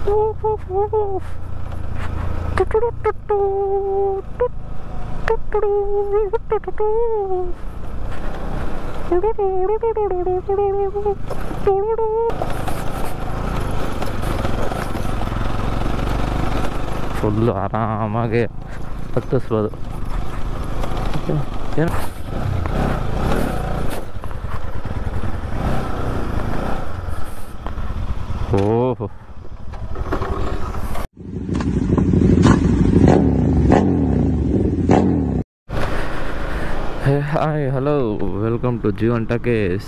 full ಆರಾಮಾಗಿ ಹತ್ತಿಸ್ಬೋದು ಏನು ಓಹೋ hey hi hello welcome to Jeevan talkies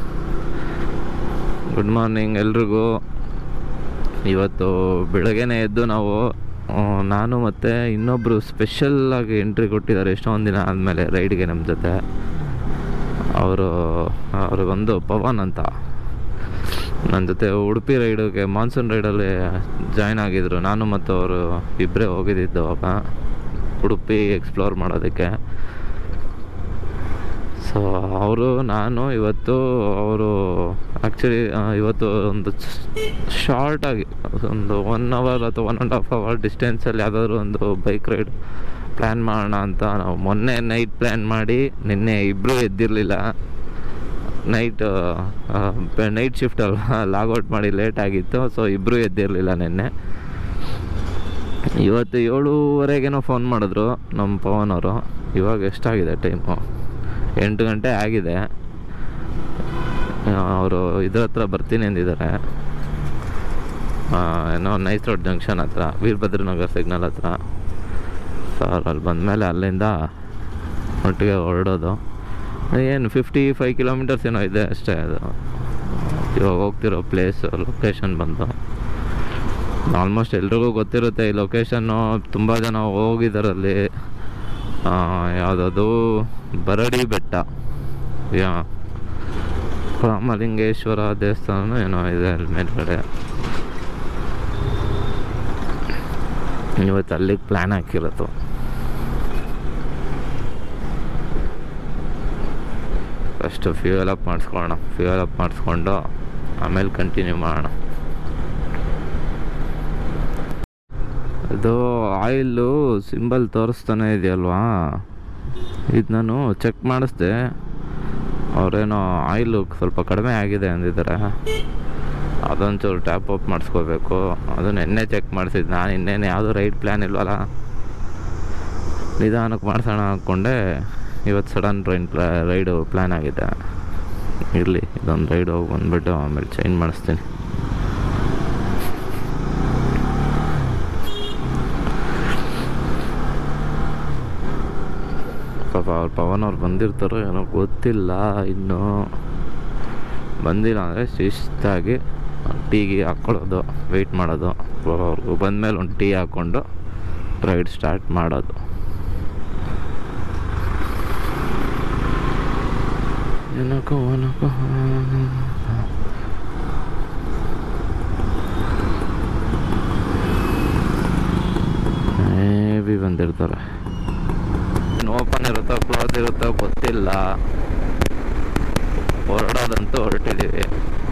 good morning ಎಲ್ರಿಗೂ ಇವತ್ತು ಬೆಳಗ್ಗೆನೇ ಎದ್ದು ನಾವು ಆ, ನಾನು ಮತ್ತು ಇನ್ನೊಬ್ಬರು ಸ್ಪೆಷಲ್ಲಾಗಿ ಎಂಟ್ರಿ ಕೊಟ್ಟಿದ್ದಾರೆ ಎಷ್ಟೊಂದು ದಿನ ಆದಮೇಲೆ ರೈಡ್ಗೆ ನಮ್ಮ ಜೊತೆ ಅವರು ಅವ್ರಿಗೊಂದು ಪವನ್ ಅಂತ ನನ್ನ ಜೊತೆ ಉಡುಪಿ ರೈಡಿಗೆ ಮಾನ್ಸೂನ್ ರೈಡಲ್ಲಿ ಜಾಯ್ನ್ ಆಗಿದ್ರು ನಾನು ಮತ್ತು ಅವರು ಇಬ್ಬರೇ ಹೋಗಿದ್ದಿದ್ದು ಅವಾಗ ಉಡುಪಿ ಎಕ್ಸ್ಪ್ಲೋರ್ ಮಾಡೋದಕ್ಕೆ ಸೊ ಅವರು ನಾನು ಇವತ್ತು ಅವರು ಆ್ಯಕ್ಚುಲಿ ಇವತ್ತು ಒಂದು ಶಾರ್ಟಾಗಿ ಒಂದು ಒನ್ ಅವರ್ ಅಥವಾ ಒನ್ ಆ್ಯಂಡ್ ಹಾಫ್ ಅವರ್ ಡಿಸ್ಟೆನ್ಸಲ್ಲಿ ಯಾವುದಾದ್ರು ಒಂದು ಬೈಕ್ ರೈಡ್ ಪ್ಲ್ಯಾನ್ ಮಾಡೋಣ ಅಂತ ನಾವು ಮೊನ್ನೆ ನೈಟ್ ಪ್ಲ್ಯಾನ್ ಮಾಡಿ ನಿನ್ನೆ ಇಬ್ಬರು ಎದ್ದಿರಲಿಲ್ಲ ನೈಟ್ ನೈಟ್ ಶಿಫ್ಟ್ ಅಲ್ವಾ ಲಾಗೌಟ್ ಮಾಡಿ ಲೇಟ್ ಆಗಿತ್ತು ಸೊ ಇಬ್ಬರು ಎದ್ದಿರಲಿಲ್ಲ ನಿನ್ನೆ ಇವತ್ತು ಏಳುವರೆಗೇನೋ ಫೋನ್ ಮಾಡಿದ್ರು ನಮ್ಮ ಪವನ್ ಅವರು ಇವಾಗ ಎಷ್ಟಾಗಿದೆ ಟೈಮು ಎಂಟು ಗಂಟೆ ಆಗಿದೆ ಅವರು ಇದ್ರ ಹತ್ರ ಬರ್ತೀನಿ ಅಂದಿದ್ದಾರೆ ಆ, ಏನೋ ನೈಸ್ ರೋಡ್ ಜಂಕ್ಷನ್ ಹತ್ರ ವೀರಭದ್ರನಗರ್ ಸಿಗ್ನಲ್ ಹತ್ರ ಸರ್ ಅಲ್ಲಿ ಬಂದಮೇಲೆ ಅಲ್ಲಿಂದ ಒಟ್ಟಿಗೆ ಹೊರಡೋದು ಏನು ಫಿಫ್ಟಿ ಫೈವ್ ಕಿಲೋಮೀಟರ್ಸ್ ಏನೋ ಇದೆ ಅಷ್ಟೇ ಅದು ಇವಾಗ ಹೋಗ್ತಿರೋ ಪ್ಲೇಸ್ ಲೊಕೇಶನ್ ಬಂದು ಆಲ್ಮೋಸ್ಟ್ ಎಲ್ರಿಗೂ ಗೊತ್ತಿರುತ್ತೆ ಈ ಲೊಕೇಶನ್ನು ತುಂಬ ಜನ ಹೋಗಿದ್ದಾರಲ್ಲಿ ಯಾವುದದು ಬರಡಿ ಬೆಟ್ಟ ಯಾ ರಾಮಲಿಂಗೇಶ್ವರ ದೇವಸ್ಥಾನ ಏನೋ ಇದೆ ಅಲ್ಲಿ ಮೇಲ್ಗಡೆ ಇವತ್ತು ಅಲ್ಲಿಗೆ ಪ್ಲ್ಯಾನ್ ಹಾಕಿರೋದು ಫಸ್ಟು ಫ್ಯೂಯಲ್ ಅಪ್ ಮಾಡಿಸ್ಕೊಳ್ಳೋಣ ಫ್ಯೂಯಲ್ ಅಪ್ ಮಾಡಿಸ್ಕೊಂಡು ಆಮೇಲೆ ಕಂಟಿನ್ಯೂ ಮಾಡೋಣ ಅದು ಆಯಿಲು ಸಿಂಬಲ್ ತೋರಿಸ್ತಾನೆ ಇದೆಯಲ್ವಾ ಇದು ನಾನು ಚೆಕ್ ಮಾಡಿಸ್ದೆ ಅವರೇನೋ ಆಯಿಲು ಸ್ವಲ್ಪ ಕಡಿಮೆ ಆಗಿದೆ ಅಂದಿದ್ದಾರೆ ಅದೊಂಚೂರು ಟ್ಯಾಪ್ ಅಪ್ ಮಾಡಿಸ್ಕೋಬೇಕು ಅದು ನಿನ್ನೆ ಚೆಕ್ ಮಾಡಿಸಿದ್ದು ನಾನು ಇನ್ನೇನು ಯಾವುದೂ ರೈಡ್ ಪ್ಲ್ಯಾನ್ ಇಲ್ವಲ್ಲ ನಿಧಾನಕ್ಕೆ ಮಾಡ್ಸೋಣ ಅಂದ್ಕೊಂಡೆ ಇವತ್ತು ಸಡನ್ ರೈನ್ ಪ್ಲಾ ರೈಡು ಪ್ಲ್ಯಾನ್ ಆಗಿದೆ ಇರಲಿ ಇದೊಂದು ರೈಡ್ ಹೋಗಿ ಬಂದುಬಿಟ್ಟು ಆಮೇಲೆ ಚೇಂಜ್ ಮಾಡಿಸ್ತೀನಿ ಪಾಪ ಅವ್ರು ಪವನ್ ಅವ್ರು ಬಂದಿರ್ತಾರೋ ಏನೋ ಗೊತ್ತಿಲ್ಲ ಇನ್ನೂ ಬಂದಿಲ್ಲ ಅಂದರೆ ಶಿಸ್ತಾಗಿ ಟೀಗೆ ಹಾಕ್ಕೊಳ್ಳೋದು ವೆಯ್ಟ್ ಮಾಡೋದು ಅವ್ರಿಗೂ ಬಂದಮೇಲೆ ಒಂದು ಟೀ ಹಾಕ್ಕೊಂಡು ರೈಡ್ ಸ್ಟಾರ್ಟ್ ಮಾಡೋದು ಏನಕ್ಕೋ ಏನಕ್ಕೋ ಬಿ ಬಂದಿರ್ತಾರೆ ಓಪನ್ ಇರುತ್ತೋ ಕ್ಲೋಸ್ ಇರುತ್ತೋ ಗೊತ್ತಿಲ್ಲ ಹೊರಡೋದಂತೂ ಹೊರಟಿದ್ದೀವಿ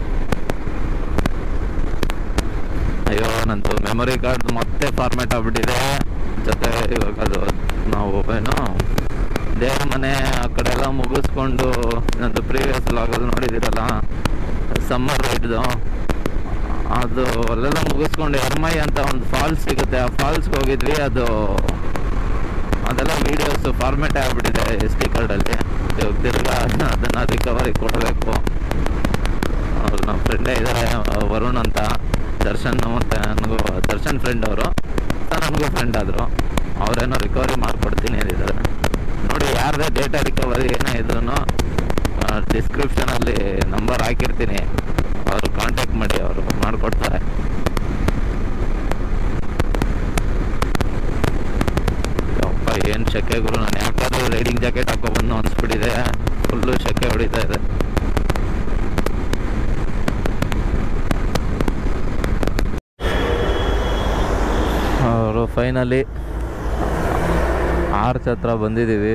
ಅಯ್ಯೋ ನಂದು ಮೆಮೊರಿ ಕಾರ್ಡ್ ಮತ್ತೆ ಫಾರ್ಮೇಟ್ ಆಗ್ಬಿಟ್ಟಿದೆ ಜೊತೆ ಇವಾಗ ಅದು ನಾವು ಏನು ದೇವ್ರ ಮನೆ ಆ ಕಡೆ ಎಲ್ಲ ಮುಗಿಸ್ಕೊಂಡು ನಂದು ಪ್ರೀವಿಯಸ್ ಲಾಗಲ್ಲಿ ನೋಡಿದ್ದೀರಲ್ಲ ಸಮ್ಮರ್ ರೈಡ್ದು ಅದು ಅಲ್ಲೆಲ್ಲ ಮುಗಿಸ್ಕೊಂಡು ಎರ್ಮೈ ಅಂತ ಒಂದು ಫಾಲ್ಸ್ ಸಿಗುತ್ತೆ ಆ ಫಾಲ್ಸ್ಗೆ ಹೋಗಿದ್ವಿ ಅದು ಅದೆಲ್ಲ ವೀಡಿಯೋಸ್ ಫಾರ್ಮೇಟ್ ಆಗಿಬಿಟ್ಟಿದೆ ಎಸ್ ಡಿ ಕಾರ್ಡಲ್ಲಿ ಇವಾಗ ತಿರ್ಗಾ ಅದನ್ನು ರಿಕವರಿ ಕೊಡಬೇಕು ಅವ್ರು ನಮ್ಮ ಫ್ರೆಂಡೇ ಇದ್ದಾರೆ ವರುಣ್ ಅಂತ ದರ್ಶನ್ ಮತ್ತು ನನಗೂ ದರ್ಶನ್ ಫ್ರೆಂಡ್ ಅವರು ನನಗೂ ಫ್ರೆಂಡ್ ಆದರು ಅವರೇನೋ ರಿಕವರಿ ಮಾಡಿಕೊಡ್ತೀನಿ ಅಂದಿದ್ದಾರೆ ನೋಡಿ ಯಾರದೇ ಡೇಟಾ ರಿಕವರಿ ಏನೇ ಇದ್ರೂ ಡಿಸ್ಕ್ರಿಪ್ಷನಲ್ಲಿ ನಂಬರ್ ಹಾಕಿರ್ತೀನಿ ಅವರು ಕಾಂಟ್ಯಾಕ್ಟ್ ಮಾಡಿ ಅವರು ಮಾಡಿಕೊಡ್ತಾರೆ ಅಪ್ಪ ಏನು ಶೆಕೆ ಗುರು ನಾನು ಯಾಕಾದ್ರೂ ರೈಡಿಂಗ್ ಜಾಕೆಟ್ ಹಾಕೊಬಂದು ಅನ್ಸ್ಬಿಟ್ಟಿದೆ ಫುಲ್ಲು ಶೆಕೆ ಹೊಡಿತಾ ಇದೆ ಅವರು ಫೈನಲಿ ಆರ್ಚ್ ಹತ್ರ ಬಂದಿದ್ದೀವಿ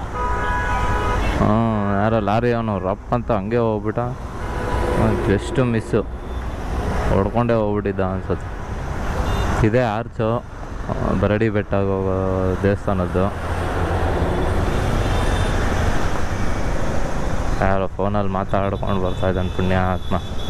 ಹಾಂ ಯಾರೋ ಲಾರಿ ಅವನು ರಪ್ ಅಂತ ಹಂಗೆ ಹೋಗ್ಬಿಟ್ಟ ಜಸ್ಟ್ ಮಿಸ್ಸು ಹೊಡ್ಕೊಂಡೇ ಹೋಗ್ಬಿಟ್ಟಿದ್ದ ಅನ್ಸುತ್ತೆ ಇದೇ ಆರ್ಚು ಆ, ಬರಡಿ ಬೆಟ್ಟ ಹೋಗೋ ದೇವಸ್ಥಾನದ್ದು ಯಾರೋ ಫೋನಲ್ಲಿ ಮಾತಾಡ್ಕೊಂಡು ಬರ್ತಾ ಇದ್ದಾನೆ ಪುಣ್ಯ ಆತ್ಮ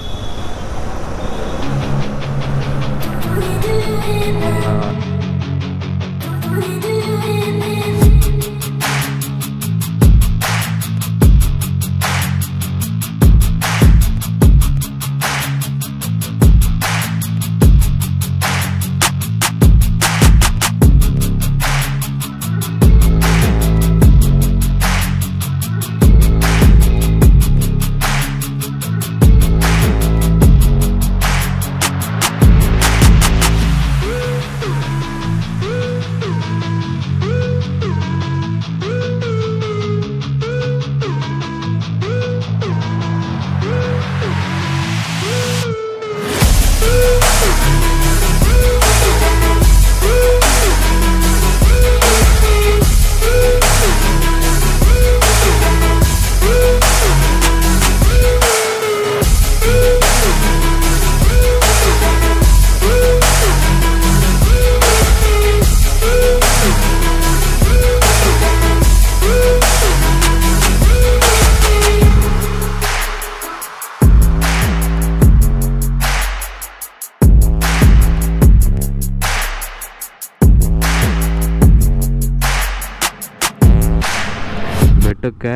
ಬೆಟ್ಟಕ್ಕೆ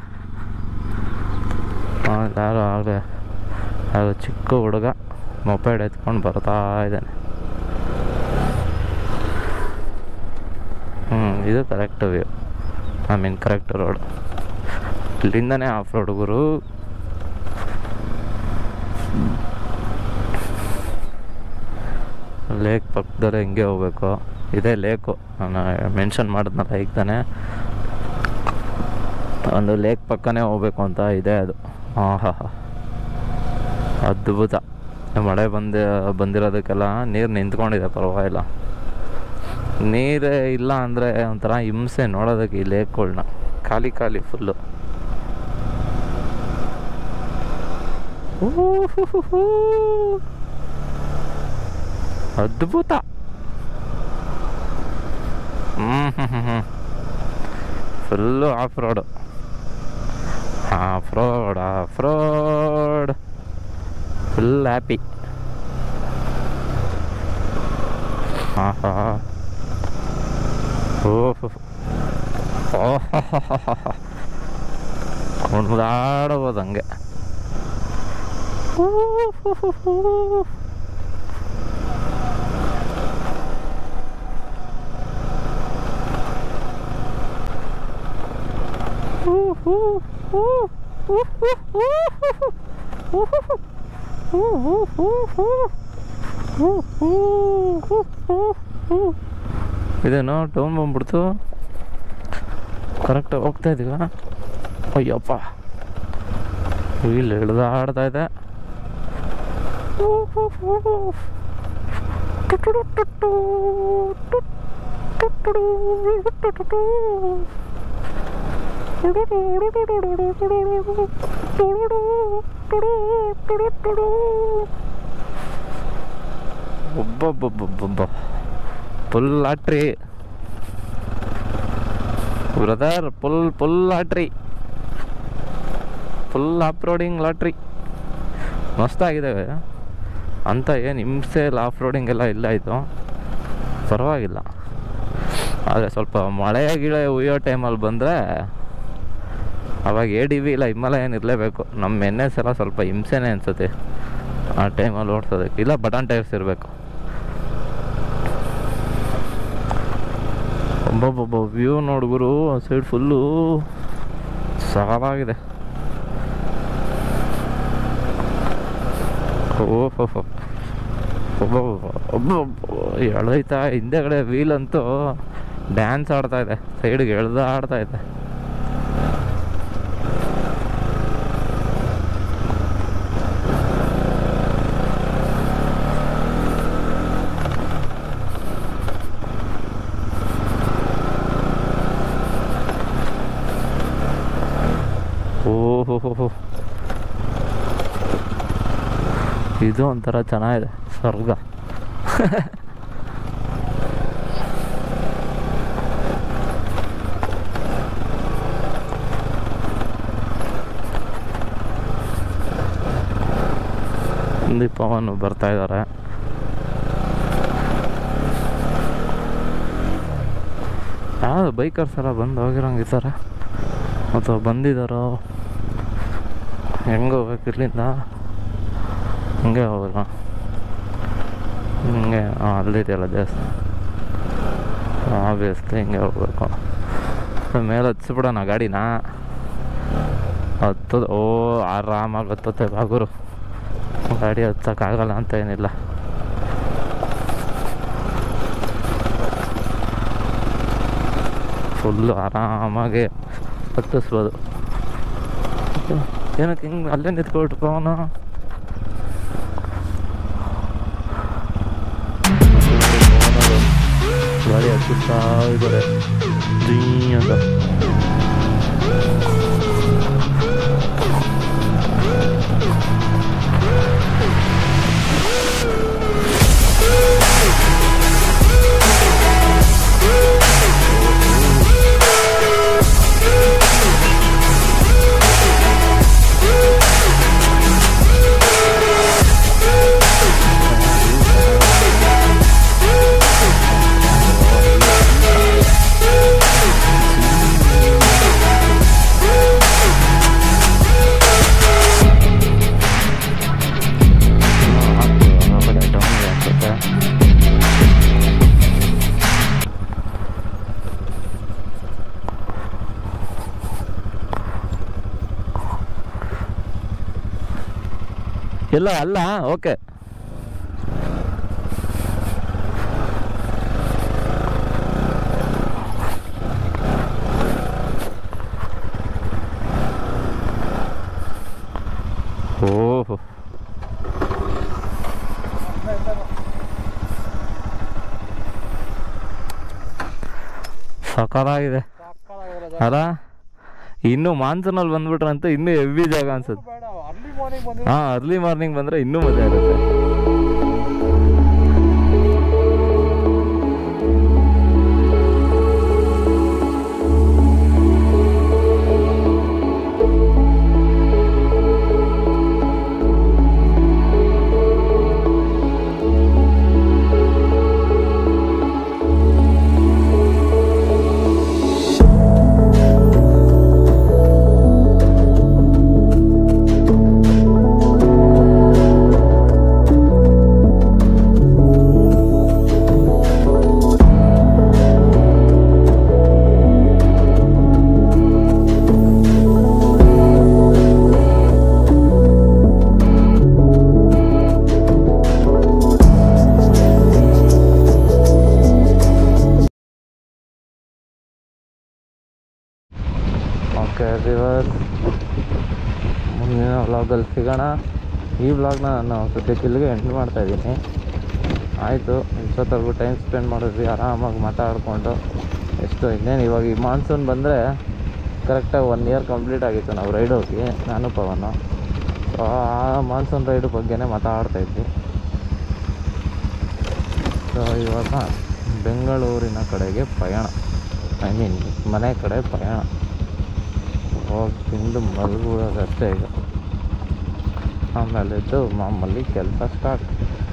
ಆ, ಯಾರೋ ಆಗಲೇ ಯಾರೋ ಚಿಕ್ಕ ಹುಡುಗ ಮೊಪೈಡ್ ಎತ್ಕೊಂಡು ಬರ್ತಾ ಇದ್ದಾನೆ ಹ್ಞೂ ಇದು correct view I mean correct road ಇಲ್ಲಿಂದನೇ ಆಫ್ ರೋಡ್ ಗುರು ಲೇಕ್ ಪಕ್ಕದಲ್ಲೇ ಹಿಂಗೆ ಹೋಗ್ಬೇಕು ಇದೇ ಲೇಕು ನಾನು ಮೆನ್ಷನ್ ಮಾಡಿದ್ನಲ್ಲ ಈಗ ತಾನೇ ಒಂದು ಲೇಕ್ ಪಕ್ಕನೇ ಹೋಗ್ಬೇಕು ಅಂತ ಇದೆ ಅದು ಹಾಂ ಹಾಂ ಹಾಂ ಅದ್ಭುತ ಮಳೆ ಬಂದ ಬಂದಿರೋದಕ್ಕೆಲ್ಲ ನೀರು ನಿಂತ್ಕೊಂಡಿದೆ ಪರವಾಗಿಲ್ಲ ನೀರೇ ಇಲ್ಲ ಅಂದರೆ ಒಂಥರ ಹಿಂಸೆ ನೋಡೋದಕ್ಕೆ ಈ ಲೇಕ್ಗಳ್ನ ಖಾಲಿ ಖಾಲಿ ಫುಲ್ಲು ಅದ್ಭುತ ಹ್ಞೂ ಹ್ಞೂ ಹ್ಞೂ ಹ್ಞೂ full off road off road off road full happy ಹಾಂ ಹಾಂ ಓಹ್ ಕುಣಿದಾಡಬೋದು ಹಂಗೆ ಇದೇನೋ ಟೌನ್ ಬಂದ್ಬಿಡ್ತು ಕರೆಕ್ಟಾಗಿ ಹೋಗ್ತಾ ಇದೀವ ಅಯ್ಯಪ್ಪ ಇಲ್ಲಿ ಹಿಡ್ದಾಡ್ತಾ ಇದೆ ಒಬ್ಬೊಬ್ಬೊಬ್ಬೊಬ್ಬ full lottery brother full full lottery full off roading lottery ಮಸ್ತಾಗಿದ್ದಾವೆ ಅಂತ ಏನು ಹಿಂಸೆ ಇಲ್ಲ ಆಫ್ ರೋಡಿಂಗ್ ಎಲ್ಲ ಇಲ್ಲ ಇದು ಪರವಾಗಿಲ್ಲ ಆದರೆ ಸ್ವಲ್ಪ ಮಳೆ ಗಿಳೆ ಉಯ್ಯೋ ಟೈಮಲ್ಲಿ ಬಂದರೆ ಅವಾಗ ಎ ಡಿ ವಿ ಇಲ್ಲ ಹಿಮಾಲಯನ್ ಇರಲೇಬೇಕು ನಮ್ಮ ಎನ್ ಎಸ್ ಎಲ್ಲ ಸ್ವಲ್ಪ ಹಿಂಸೆನೇ ಅನಿಸುತ್ತೆ ಆ ಟೈಮಲ್ಲಿ ಓಡ್ಸೋದಕ್ಕೆ ಇಲ್ಲ ಬಟನ್ ಟೈರ್ಸ್ ಇರಬೇಕು ಒಬ್ಬೊಬ್ಬೊಬ್ಬ ವ್ಯೂ ನೋಡ್ಗುರು ಆ ಸೈಡ್ ಫುಲ್ಲು ಸಾಲಾಗಿದೆ ಓಹೋ ಒಬ್ಬೊಬ್ಬ ಒಬ್ಬೊಬ್ಬ ಎಳ್ದೈತಾ ಹಿಂದೆಗಡೆ ವೀಲ್ ಅಂತೂ ಡ್ಯಾನ್ಸ್ ಆಡ್ತಾ ಇದೆ ಸೈಡ್ಗೆ ಎಳ್ದ ಆಡ್ತಾ ಇದೆ ಓಹೋ ಇದು ಒಂಥರ ಚೆನ್ನಾಗಿದೆ ಸ್ವರ್ಗ ಸಂದೀಪ್ ಪವನ್ ಬರ್ತಾ ಇದ್ದಾರೆ ಯಾವುದು ಬೈಕರ್ಸ್ ಎಲ್ಲ ಬಂದು ಹೋಗಿರೋಂಗಿದ್ದಾರೆ ಅಥವಾ ಬಂದಿದ್ದಾರೋ ಹೆಂಗೆ ಹೋಗ್ಬೇಕು ಇಲ್ಲಿಂದ ಹಿಂಗೆ ಹೋಗಲ್ಲ ಹಿಂಗೆ ಹಾಂ ಅಲ್ಲಿದೆಯಲ್ಲ ದೇವಸ್ಥಾನ ಆಬ್ವಿಯಸ್ಲಿ ಹಿಂಗೆ ಹೋಗ್ಬೇಕು ಮೇಲೆ ಹಚ್ಚಿಬಿಡೋಣ ಗಾಡಿನ ಹತ್ತದ ಓ ಆರಾಮಾಗಿ ಹತ್ತತ್ತೆ ಬಾಗುರು ಗಾಡಿ ಹತ್ತಕ್ಕಾಗಲ್ಲ ಅಂತ ಏನಿಲ್ಲ ಫುಲ್ಲು ಆರಾಮಾಗಿ ಹತ್ತಿಸ್ಬೋದು ಮತ್ತೆ ಏನಕ್ಕೆ ಹಿಂಗೆ ಅಲ್ಲೇ ನಿಂತ್ಕೊಳ್ತು ಅವನು ಗಾಡಿ ಹತ್ತಿಸ್ತಾ ಇದ್ದಾರೆ ಜೀ ಅಂತ ಇಲ್ಲ ಅಲ್ಲ ಓಕೆ ಓಹೋ ಸಕಲಾಗಿದೆ ಅಲ್ಲ ಇನ್ನು ಮಾನ್ಸೂನಲ್ಲಿ ಬಂದ್ಬಿಟ್ರಂತೂ ಇನ್ನೂ ಹೆವಿ ಜಾಗ ಅನ್ಸುತ್ತೆ ಬೇಡ ಅರ್ಲಿ ಮಾರ್ನಿಂಗ್ ಬಂದ್ರೆ ಹಾ ಅರ್ಲಿ ಮಾರ್ನಿಂಗ್ ಬಂದ್ರೆ ಇನ್ನೂ ಮಜಾ ಇರುತ್ತೆ ಓಕೆ ರಿವರ್ ಮುಂದಿನ ವ್ಲಾಗಲ್ಲಿ ಸಿಗೋಣ ಈ ವ್ಲಾಗ್ನ ನಾನು ಸದ್ಯಕ್ಕೆ ಇಲ್ಲಿಗೆ ಎಂಡ್ ಮಾಡ್ತಾ ಇದ್ದೀನಿ ಆಯಿತು ಇಷ್ಟೊತ್ತವರೆಗೂ ಟೈಮ್ ಸ್ಪೆಂಡ್ ಮಾಡಿದ್ವಿ ಆರಾಮಾಗಿ ಮಾತಾಡಿಕೊಂಡು ಎಷ್ಟು ಇನ್ನೇನು ಇವಾಗ ಈ ಮಾನ್ಸೂನ್ ಬಂದರೆ ಕರೆಕ್ಟಾಗಿ ಒನ್ ಇಯರ್ ಕಂಪ್ಲೀಟ್ ಆಗಿತ್ತು ನಾವು ರೈಡ್ ಹೋಗಿ ನಾನು ಪವನು ಸೊ ಆ ಮಾನ್ಸೂನ್ ರೈಡ್ ಬಗ್ಗೆನೇ ಮಾತಾಡ್ತಾ ಇದ್ವಿ ಸೊ ಇವಾಗ ಬೆಂಗಳೂರಿನ ಕಡೆಗೆ ಪಯಣ ಐ ಮೀನ್ ಮನೆ ಕಡೆ ಪಯಣ ಹೋಗಿ ತಿಂದು ಮಲಗುವುದಷ್ಟೇ ಈಗ ಆಮೇಲೆ ಎದ್ದು ಮಾಮೂಲಿ ಕೆಲಸ ಸ್ಟಾರ್ಟ್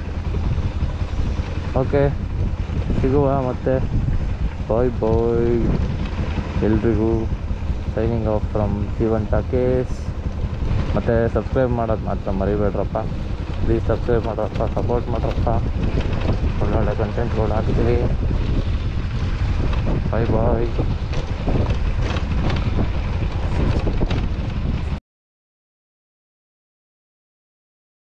ಓಕೆ ಸಿಗುವ ಮತ್ತೆ ಬಾಯ್ ಬಾಯ್ ಎಲ್ರಿಗೂ signing off from Jeevan talkies ಮತ್ತು ಸಬ್ಸ್ಕ್ರೈಬ್ ಮಾಡೋದು ಮಾತ್ರ ಮರಿಬೇಡ್ರಪ್ಪ ಪ್ಲೀಸ್ ಸಬ್ಸ್ಕ್ರೈಬ್ ಮಾಡ್ರಪ್ಪ ಸಪೋರ್ಟ್ ಮಾಡ್ರಪ್ಪ ಒಳ್ಳೊಳ್ಳೆ ಕಂಟೆಂಟ್ಗಳು ಹಾಕ್ತೀವಿ ಬಾಯ್ ಬಾಯ್